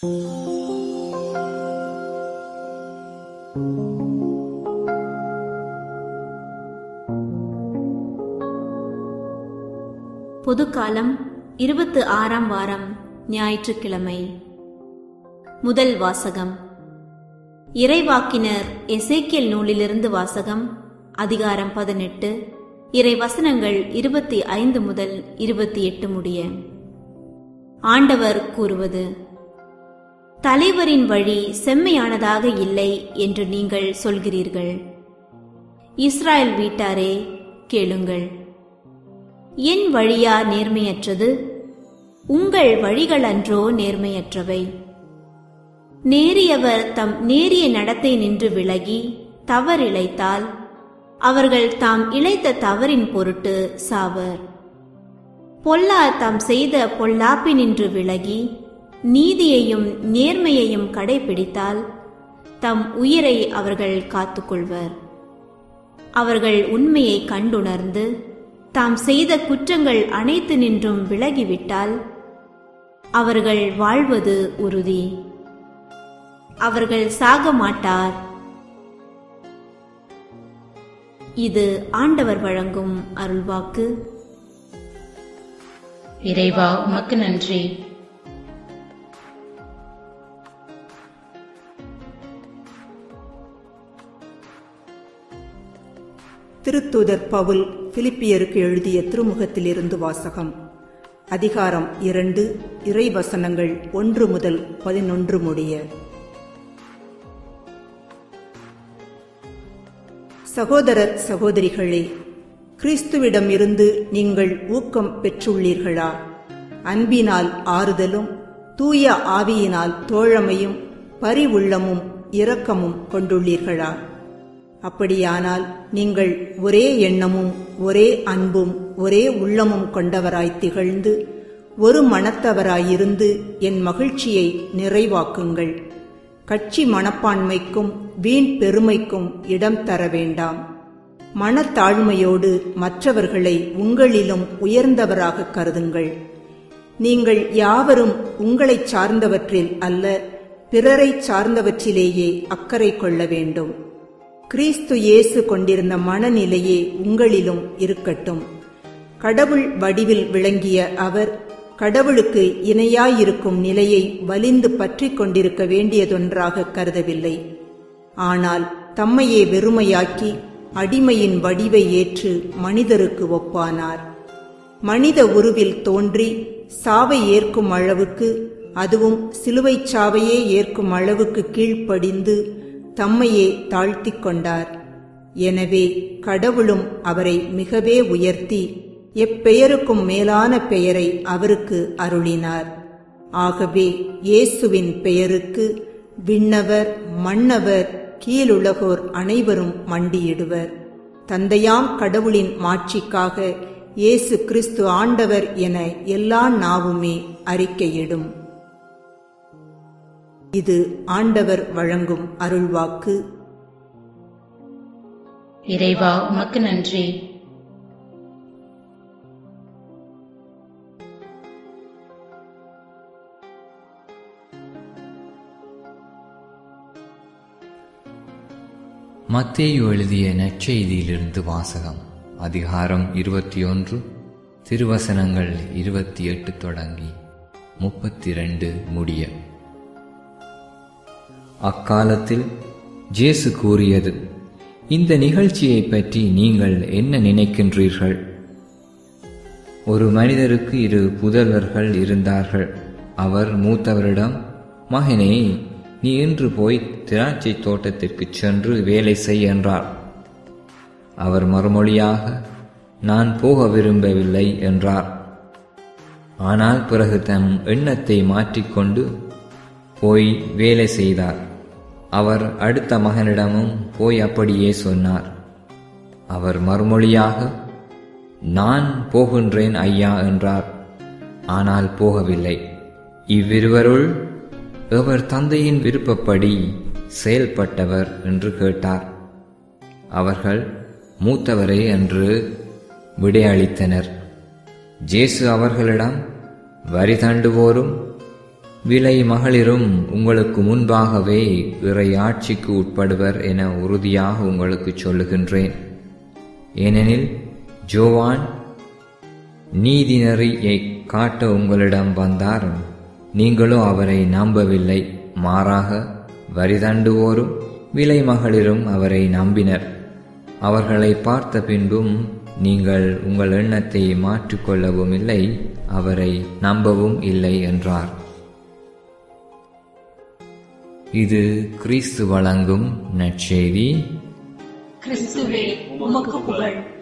பொதுக்காலம் இருபத்து ஆறாம் வாரம் ஞாயிற்றுக்கிழமை முதல் வாசகம் இறைவாக்கினர் எசேக்கியல் நூலிலிருந்து வாசகம் அதிகாரம் பதினெட்டு இறை வசனங்கள் இருபத்தி ஐந்து முதல் இருபத்தி எட்டு முடிய ஆண்டவர் கூறுவது தலைவரின் வழி செம்மையானதாக இல்லை என்று நீங்கள் சொல்கிறீர்கள் இஸ்ராயல் வீட்டாரே கேளுங்கள் என் வழியா நேர்மையற்றது உங்கள் வழிகள் அன்றோ நேர்மையற்றவை நேரியவர் தம் நேரிய நடத்தை நின்று விலகி தவறிழைத்தால் அவர்கள் தாம் இழைத்த தவறின் பொருட்டு சாவர் பொல்லார் தாம் செய்த பொல்லாப்பினின்று விலகி நீதியையும் நேர்மையையும் கடைபிடித்தால் தம் உயிரை அவர்கள் காத்துக்கொள்வர் அவர்கள் உண்மையை கண்டுணர்ந்து தாம் செய்த குற்றங்கள் அனைத்து நின்றும் விலகிவிட்டால் அவர்கள் வாழ்வது உறுதி அவர்கள் சாக மாட்டார் இது ஆண்டவர் வழங்கும் அருள்வாக்கு இறைவா உமக்கு நன்றி திருத்தூதர் பவுல் பிலிப்பியருக்கு எழுதிய திருமுகத்திலிருந்து வாசகம் அதிகாரம் இரண்டு இறைவசனங்கள் ஒன்று முதல் பதினொன்று முடிய சகோதரர் சகோதரிகளே கிறிஸ்துவிடம் இருந்து நீங்கள் ஊக்கம் பெற்றுள்ளீர்களா அன்பினால் ஆறுதலும் தூய ஆவியினால் தோழமையும் பரிவுள்ளமும் இரக்கமும் கொண்டுள்ளீர்களா அப்படியானால் நீங்கள் ஒரே எண்ணமும் ஒரே அன்பும் ஒரே உள்ளமும் கொண்டவராய் திகழ்ந்து ஒரு மனத்தவராயிருந்து என் மகிழ்ச்சியை நிறைவாக்குங்கள் கட்சி மனப்பான்மைக்கும் வீண் பெருமைக்கும் இடம் தர வேண்டாம் மனத்தாழ்மையோடு மற்றவர்களை உங்களிலும் உயர்ந்தவராக கருதுங்கள் நீங்கள் யாவரும் உங்களைச் சார்ந்தவற்றில் அல்ல பிறரைச் சார்ந்தவற்றிலேயே அக்கறை கொள்ள வேண்டும் கிறிஸ்து இயேசு கொண்டிருந்த மனநிலையே உங்களிலும் இருக்கட்டும் கடவுள் வடிவில் விளங்கிய அவர் கடவுளுக்கு இணையாயிருக்கும் நிலையை வலிந்து பற்றி கொண்டிருக்க வேண்டியதொன்றாக கருதவில்லை ஆனால் தம்மையே வெறுமையாக்கி அடிமையின் வடிவை ஏற்று மனிதருக்கு ஒப்பானார் மனித உருவில் தோன்றி சாவை ஏற்கும் அளவுக்கு அதுவும் சிலுவைச் சாவையே ஏற்கும் அளவுக்கு கீழ்ப்படிந்து தம்மையே தாழ்த்திக் கொண்டார் எனவே கடவுளும் அவரை மிகவே உயர்த்தி எப்பெயருக்கும் மேலான பெயரை அவருக்கு அருளினார் ஆகவே இயேசுவின் பெயருக்கு விண்ணவர் மன்னவர் கீழுலகோர் அனைவரும் மண்டியிடுவர் தந்தையாம் கடவுளின் மாட்சிக்காக இயேசு கிறிஸ்து ஆண்டவர் என எல்லா நாவுமே அறிக்கையிடும் இது ஆண்டவர் வழங்கும் அருள்வாக்கு இறைவா உமக்கு நன்றி மத்தேயு எழுதிய நற்செய்தியிலிருந்து வாசகம் அதிகாரம் இருபத்தி ஒன்று திருவசனங்கள் இருபத்தி எட்டு தொடங்கி முப்பத்தி ரெண்டு முடிய அக்காலத்தில் ஜேசு கூறியது இந்த நிகழ்ச்சியை பற்றி நீங்கள் என்ன நினைக்கின்றீர்கள் ஒரு மனிதருக்கு இரு புதல்வர்கள் இருந்தார்கள் அவர் மூத்தவரிடம் மகனே நீ இன்று போய் திராட்சை தோட்டத்திற்கு சென்று வேலை செய் என்றார் அவர் மறுமொழியாக நான் போக விரும்பவில்லை என்றார் ஆனால் பிறகு தன் எண்ணத்தை மாற்றிக்கொண்டு போய் வேலை செய்தார் அவர் அடுத்த மகனிடமும் போய் அப்படியே சொன்னார் அவர் மறுமொழியாக நான் போகின்றேன் ஐயா என்றார் ஆனால் போகவில்லை இவ்விருவருள் எவர் தந்தையின் விருப்பப்படி செயல்பட்டவர் என்று கேட்டார் அவர்கள் மூத்தவரே என்று விடையளித்தனர் ஜேசு அவர்களிடம் வரி தண்டுவோரும் விலை மகளிரும் உங்களுக்கு முன்பாகவே இறை ஆட்சிக்கு உட்படுவர் என உறுதியாக உங்களுக்கு சொல்லுகின்றேன் ஏனெனில் ஜோவான் நீதிநெறியை காட்ட உங்களிடம் வந்தார் நீங்களோ அவரை நம்பவில்லை மாறாக வரிதண்டுவோரும் விலை மகளிரும் அவரை நம்பினர் அவர்களை பார்த்த பின்பும் நீங்கள் உங்கள் எண்ணத்தை மாற்றிக்கொள்ளவும் இல்லை அவரை நம்பவும் இல்லை என்றார் இது கிறிஸ்து வழங்கும் நற்செய்தி கிறிஸ்துவே உமக்கு புகழ்